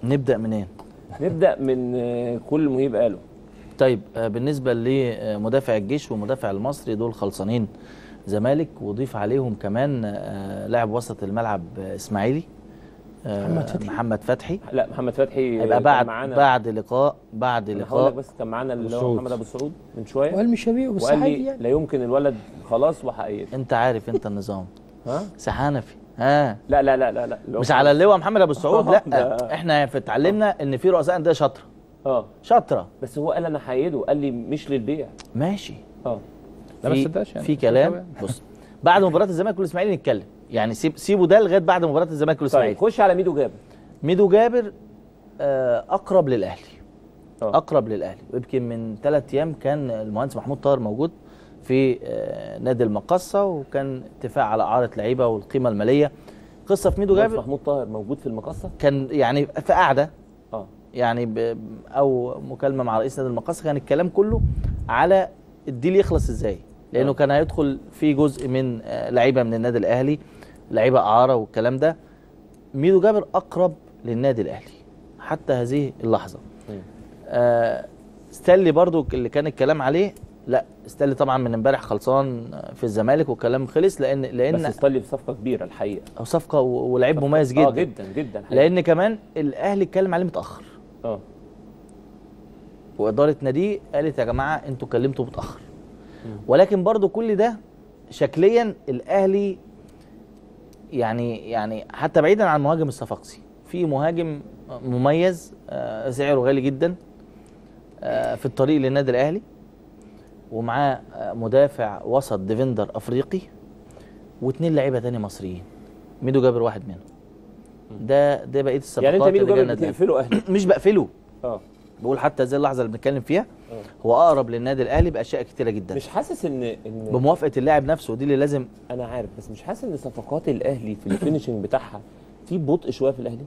نبدا منين نبدا من آه، كل مهيب قاله طيب آه، بالنسبه لمدافع الجيش ومدافع المصري دول خلصانين زمالك وضيف عليهم كمان آه، لاعب وسط الملعب آه، اسماعيلي آه، محمد فتحي. محمد فتحي لا محمد فتحي هيبقى كان بعد معانا بعد لقاء بعد أنا هقول لك لقاء بس كان معانا اللي هو السعود. محمد ابو السعود من شويه وقال مش شبيه بس وقال عادي لي يعني لا يمكن الولد خلاص وحقيقي انت عارف انت النظام ها سحنفي ها لا لا لا لا لا اللي هو مش على اللواء محمد ابو السعود لا ده- احنا في اتعلمنا ان في رؤساء انديه شاطره اه شاطره بس هو قال انا هيده قال لي مش للبيع ماشي اه لا ما في- تصدقش يعني. في كلام بص بعد مباراه الزمالك والاسماعيلي نتكلم يعني سيب سيبوا ده لغايه بعد مباراه الزمالك طيب والاسماعيلي خش على ميدو جابر ميدو جابر آه، اقرب للاهلي آه. اقرب للاهلي ويمكن من ثلاث ايام كان المهندس محمود طاهر موجود في آه، نادي المقصه وكان اتفاق على اعاره لعيبه والقيمه الماليه قصه في ميدو مهندس جابر محمود طاهر موجود في المقصه كان يعني في قعده اه يعني ب- او مكالمه مع رئيس نادي المقصه كان الكلام كله على الديل يخلص ازاي لانه آه. كان هيدخل في جزء من آه، لعيبه من النادي الاهلي لعيبه اعاره والكلام ده ميدو جابر اقرب للنادي الاهلي حتى هذه اللحظه مم. آه ستانلي برضو اللي كان الكلام عليه لا ستانلي طبعا من امبارح خلصان في الزمالك والكلام خلص لان لان بس استلي في صفقه كبيره الحقيقه أو صفقه و- ولعيب مميز جدا اه جدا جدا الحقيقة. لان كمان الاهلي اتكلم عليه متاخر اه واداره ناديه قالت يا جماعه انتوا كلمتوا متاخر ولكن برضو كل ده شكليا الاهلي يعني يعني حتى بعيدا عن مهاجم الصفاقسي في مهاجم مميز آه، سعره غالي جدا آه، في الطريق للنادي الاهلي ومعاه آه، مدافع وسط ديفندر افريقي واثنين لعيبه تاني مصريين ميدو جابر واحد منهم ده ده بقيه الصفقات يعني انت ميدو اللي جايه جابر النادي الأهلي. بتقفله اهلي مش بقفله اه بقول حتى زي اللحظه اللي بنتكلم فيها آه. هو اقرب للنادي الاهلي باشياء كتيره جدا مش حاسس ان ان بموافقه اللاعب نفسه ودي اللي لازم انا عارف بس مش حاسس ان صفقات الاهلي في الفينشنج بتاعها في بطء شويه في الاهلي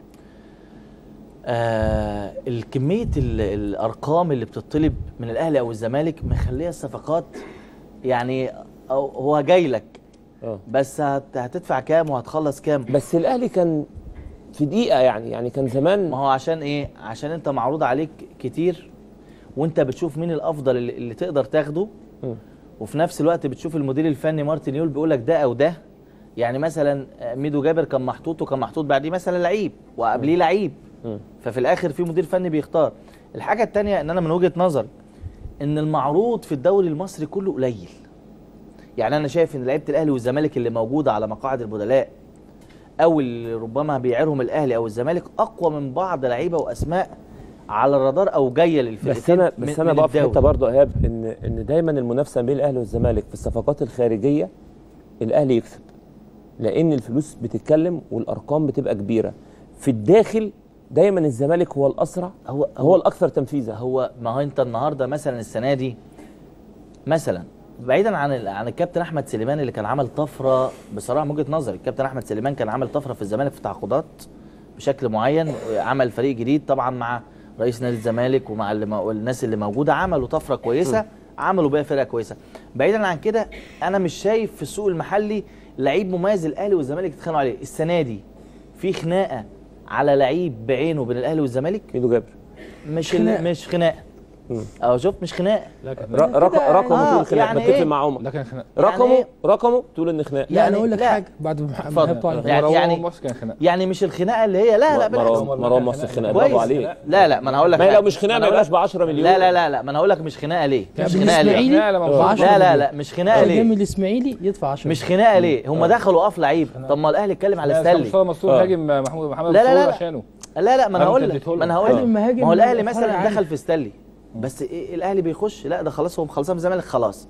آه الكميه ال- الارقام اللي بتطلب من الاهلي او الزمالك مخليه الصفقات يعني أو هو جاي لك اه بس هت هتدفع كام وهتخلص كام بس الاهلي كان في دقيقه يعني يعني كان زمان ما هو عشان ايه عشان انت معروض عليك كتير وانت بتشوف مين الافضل اللي, اللي تقدر تاخده مم. وفي نفس الوقت بتشوف المدير الفني مارتن يول بيقول لك ده او ده يعني مثلا آه، ميدو جابر كان محطوط وكان محطوط بعديه مثلا لعيب وقبليه لعيب مم. ففي الاخر في مدير فني بيختار الحاجه الثانيه ان انا من وجهه نظري ان المعروض في الدوري المصري كله قليل يعني انا شايف ان لعيبه الاهلي والزمالك اللي موجوده على مقاعد البدلاء او اللي ربما بيعيرهم الاهلي او الزمالك اقوى من بعض لعيبه واسماء على الرادار او جايه للفرقتين بس انا من- بس انا من بقى في الدوري. حته برضه ايهاب ان ان دايما المنافسه بين الاهلي والزمالك في الصفقات الخارجيه الاهلي يكسب لان الفلوس بتتكلم والارقام بتبقى كبيره في الداخل دايما الزمالك هو الاسرع هو هو الاكثر تنفيذا هو ما هو انت النهارده مثلا السنه دي مثلا بعيدا عن ال- عن الكابتن احمد سليمان اللي كان عمل طفره بصراحه من وجهه نظري الكابتن احمد سليمان كان عمل طفره في الزمالك في تعاقدات بشكل معين عمل فريق جديد طبعا مع رئيس نادي الزمالك ومع اللي مو- الناس اللي موجوده عملوا طفره كويسه عملوا بيها فرقه كويسه بعيدا عن كده انا مش شايف في السوق المحلي لعيب مميز الاهلي والزمالك يتخانقوا عليه السنه دي في خناقه على لعيب بعينه بين الاهلي والزمالك ميدو جابر مش خناقة. مش خناقه مم. اه شوف مش خناقه لكن ر- رقم رقمه آه، تقول خناقه يعني بتفق إيه؟ مع عمر لكن خناق رقمه إيه؟ رقمه تقول ان خناقه لا يعني انا اقول لك لا. حاجه بعد ما اتفضل. محمد طالع يعني- يعني- موسى كان خناق يعني مش الخناقه اللي هي لا لا بالعكس مروان مروان مصر خناقه برافو كويس عليه لا لا ما انا هقول لك ما هي حاجة. لو مش خناقه أنا ما هقول يبقاش لك- ب 10 مليون لا لا لا لا ما انا هقول لك مش خناقه ليه يعني مش من خناقه ليه الاسماعيلي لا، لا، ما ب هو- 10 لا لا مليون. لا مش خناقه لو جاي من ليه الاسماعيلي يدفع 10 مش خناقه ليه هم دخلوا قف لعيب طب ما الاهلي اتكلم على ستانلي مصطفى مسطول آه. هاجم محمود محمد لا، لا، مسطول لا. عشانه لا لا ما انا أنا هقول كنت لك اديتهولك. ما انا هقول قال لك المهاجم ما هو الاهلي فرق مثلا عالي. دخل في ستانلي بس إيه الاهلي بيخش لا ده خلاص هو مخلصان الزمالك خلاص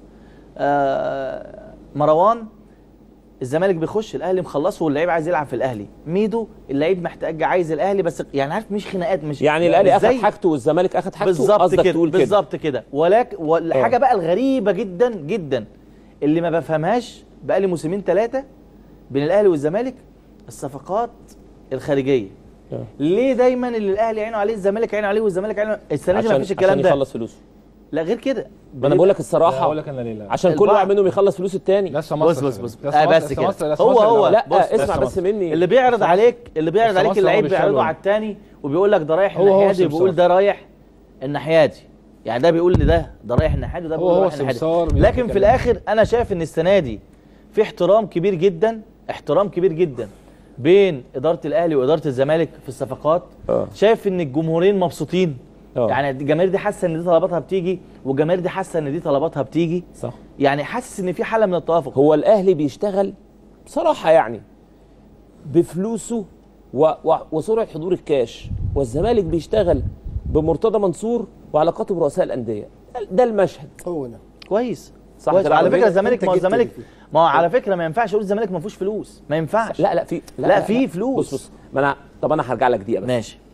آه مروان الزمالك بيخش الاهلي مخلصه واللعيب عايز يلعب في الاهلي ميدو اللعيب محتاج عايز الاهلي بس يعني عارف مش خناقات مش يعني الاهلي اخذ إزاي؟ حاجته والزمالك اخذ حاجته بالظبط قصدك كده تقول كده بالظبط كده ولكن والحاجه بقى الغريبه جدا جدا اللي ما بفهمهاش بقى لي موسمين ثلاثه بين الاهلي والزمالك الصفقات الخارجيه آه. ليه دايما اللي الاهلي عينه عليه الزمالك عينه عليه والزمالك عينه السنه دي ما عشان فيش الكلام عشان ده يخلص فلوسه لا غير كده ما انا بقول لك لا، الصراحه هقول لك انا ليه لا عشان كل البعض- واحد منهم يخلص فلوس التاني لسه بص مصر بص كده. بص لسه آه مصر- بس لسه كده مصر- لسه هو مصر هو لا. لا بص اسمع لسه بس مصر. مني اللي بيعرض عليك اللي بيعرض لسه عليك مصر اللعيب هو بيعرضه بيشتغل. على التاني وبيقول لك ده رايح هو هو الناحيه دي السمسار. وبيقول ده رايح الناحيه دي يعني ده بيقول لي ده ده رايح الناحيه دي وده هو بيقول هو رايح الناحيه السمسار دي مين لكن في بيتكلم؟ الاخر انا شايف ان السنه دي في احترام كبير جدا احترام كبير جدا بين اداره الاهلي واداره الزمالك في الصفقات آه. شايف ان الجمهورين مبسوطين آه. يعني الجماهير دي حاسه ان دي طلباتها بتيجي والجماهير دي حاسه ان دي طلباتها بتيجي صح يعني حاسس ان في حاله من التوافق هو الاهلي بيشتغل بصراحه يعني بفلوسه و... و... وسرعه حضور الكاش والزمالك بيشتغل بمرتضى منصور وعلاقاته برؤساء الانديه ده- ده المشهد هو ده كويس صح كويس كده على عربية؟ فكره الزمالك أنت ما هو جبت الزمالك اللي ما هو على فكره ما ينفعش اقول الزمالك ما فيهوش فلوس ما ينفعش لا لا في لا، في فلوس. بص بص ما انا طب انا هرجع لك دقيقه بس ماشي